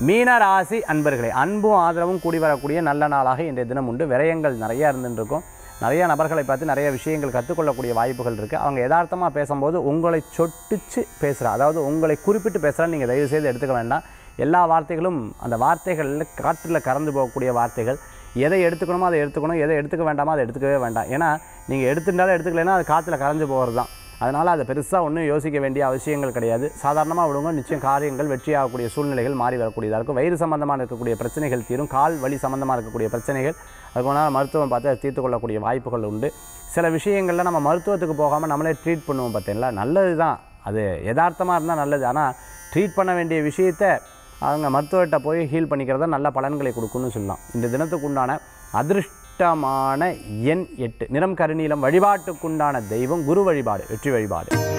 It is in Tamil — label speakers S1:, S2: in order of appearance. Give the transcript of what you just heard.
S1: மீன ராசி அன்பர்களே அன்பும் ஆதரவும் கூடி வரக்கூடிய நல்ல நாளாக இன்றைய தினம் உண்டு விரயங்கள் நிறையா இருந்துருக்கும் நிறைய நபர்களை பார்த்து நிறைய விஷயங்கள் கற்றுக்கொள்ளக்கூடிய வாய்ப்புகள் இருக்குது அவங்க யதார்த்தமாக பேசும்போது உங்களை சொட்டிச்சு பேசுகிறா அதாவது உங்களை குறிப்பிட்டு பேசுகிறா நீங்கள் தயவு செய்து எடுத்துக்க வேண்டாம் எல்லா வார்த்தைகளும் அந்த வார்த்தைகளில் காற்றில் கறந்து போகக்கூடிய வார்த்தைகள் எதை எடுத்துக்கணுமோ அதை எடுத்துக்கணும் எதை எடுத்துக்க வேண்டாமோ அதை எடுத்துக்கவே வேண்டாம் ஏன்னா நீங்கள் எடுத்துட்டாலும் எடுத்துக்கலைன்னா அது காற்றுல கரைஞ்சு போகிறது தான் அதனால் அதை பெருசாக ஒன்றும் யோசிக்க வேண்டிய அவசியங்கள் கிடையாது சாதாரணமாக விடுங்க நிச்சயம் காரியங்கள் வெற்றியாகக்கூடிய சூழ்நிலைகள் மாறி வரக்கூடியதாக இருக்கும் வயிறு சம்பந்தமாக இருக்கக்கூடிய பிரச்சனைகள் தீரும் கால் வலி சம்பந்தமாக இருக்கக்கூடிய பிரச்சனைகள் அதுக்கு முன்னால் மருத்துவம் பார்த்து அதை தீர்த்து கொள்ளக்கூடிய வாய்ப்புகள் உண்டு சில விஷயங்களில் நம்ம மருத்துவத்துக்கு போகாமல் நம்மளே ட்ரீட் பண்ணுவோம் பார்த்தீங்களா நல்லது தான் அது யதார்த்தமாக இருந்தால் நல்லது ஆனால் ட்ரீட் பண்ண வேண்டிய விஷயத்தை அவங்க மருத்துவர்கிட்ட போய் ஹீல் பண்ணிக்கிறதா நல்ல பலன்களை கொடுக்கும்னு சொல்லலாம் இந்த தினத்துக்கு உண்டான அதிர்ஷ்டமான எண் எட்டு நிறம் கருநீலம் வழிபாட்டுக்குண்டான தெய்வம் குரு வழிபாடு வெற்றி வழிபாடு